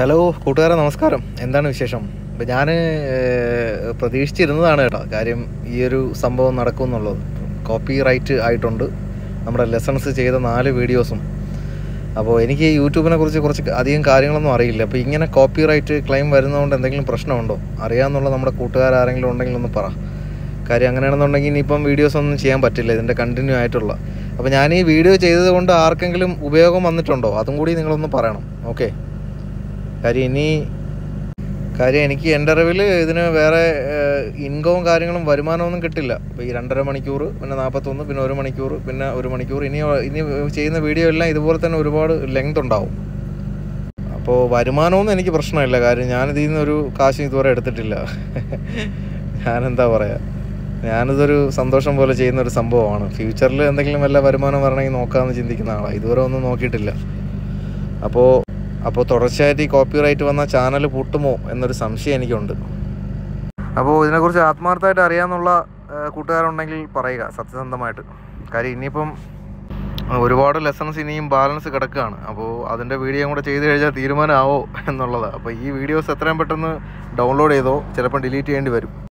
hello കൂട്ടുകാരെ നമസ്കാരം എന്താണ് വിശേഷം ഇപ്പം ഞാൻ പ്രതീക്ഷിച്ചിരുന്നതാണ് കേട്ടോ കാര്യം ഈ ഒരു സംഭവം നടക്കും എന്നുള്ളത് കോപ്പി റൈറ്റ് ആയിട്ടുണ്ട് നമ്മുടെ ലെസൺസ് ചെയ്ത നാല് വീഡിയോസും അപ്പോൾ എനിക്ക് യൂട്യൂബിനെ കുറിച്ച് കുറച്ച് അധികം കാര്യങ്ങളൊന്നും അറിയില്ല അപ്പോൾ ഇങ്ങനെ കോപ്പി റൈറ്റ് ക്ലെയിം വരുന്നതുകൊണ്ട് എന്തെങ്കിലും പ്രശ്നമുണ്ടോ അറിയാമെന്നുള്ള നമ്മുടെ കൂട്ടുകാരാരെങ്കിലും ഉണ്ടെങ്കിൽ ഒന്ന് പറ കാര്യം അങ്ങനെയാണെന്നുണ്ടെങ്കിൽ ഇനിയിപ്പം വീഡിയോസ് ഒന്നും ചെയ്യാൻ പറ്റില്ല ഇതിൻ്റെ കണ്ടിന്യൂ ആയിട്ടുള്ള അപ്പോൾ ഞാൻ ഈ വീഡിയോ ചെയ്തത് കൊണ്ട് ആർക്കെങ്കിലും ഉപയോഗം വന്നിട്ടുണ്ടോ അതും കൂടി നിങ്ങളൊന്ന് പറയണം ഓക്കെ കാര്യം ഇനി കാര്യം എനിക്ക് എൻ്റെ അറിവിൽ ഇതിന് വേറെ ഇൻകവും കാര്യങ്ങളും വരുമാനമൊന്നും കിട്ടില്ല അപ്പോൾ ഈ രണ്ടര മണിക്കൂർ പിന്നെ നാൽപ്പത്തൊന്ന് പിന്നെ ഒരു മണിക്കൂർ പിന്നെ ഒരു മണിക്കൂർ ഇനി ഇനി ചെയ്യുന്ന വീഡിയോ എല്ലാം ഇതുപോലെ തന്നെ ഒരുപാട് ലെങ്ത് ഉണ്ടാവും അപ്പോൾ വരുമാനമൊന്നും എനിക്ക് പ്രശ്നമില്ല കാര്യം ഞാനിതിൽ നിന്നൊരു കാശ് ഇതുവരെ എടുത്തിട്ടില്ല ഞാനെന്താ പറയുക ഞാനിതൊരു സന്തോഷം പോലെ ചെയ്യുന്ന ഒരു സംഭവമാണ് ഫ്യൂച്ചറിൽ എന്തെങ്കിലും വല്ല വരുമാനം വരണമെങ്കിൽ നോക്കാമെന്ന് ചിന്തിക്കുന്ന ആളാണ് ഇതുവരെ ഒന്നും നോക്കിയിട്ടില്ല അപ്പോൾ അപ്പോൾ തുടർച്ചയായിട്ട് ഈ കോപ്പി റൈറ്റ് വന്ന ചാനൽ പൂട്ടുമോ എന്നൊരു സംശയം എനിക്കുണ്ട് അപ്പോൾ ഇതിനെക്കുറിച്ച് ആത്മാർത്ഥമായിട്ട് അറിയാമെന്നുള്ള ഏഹ്, കൂട്ടുകാരുണ്ടെങ്കിൽ പറയുക സത്യസന്ധമായിട്ട് കാര്യം ഇനിയിപ്പം ഒരുപാട് ലെസൺസ് ഇനിയും ബാലൻസ് കിടക്കുകയാണ് അപ്പോൾ അതിൻ്റെ വീഡിയോ കൂടെ ചെയ്ത് കഴിഞ്ഞാൽ തീരുമാനമാവോ എന്നുള്ളതാണ് അപ്പോൾ ഈ വീഡിയോസ് എത്രയും പെട്ടെന്ന് ഡൗൺലോഡ് ചെയ്തോ ചിലപ്പോൾ ഡിലീറ്റ് ചെയ്യേണ്ടി വരും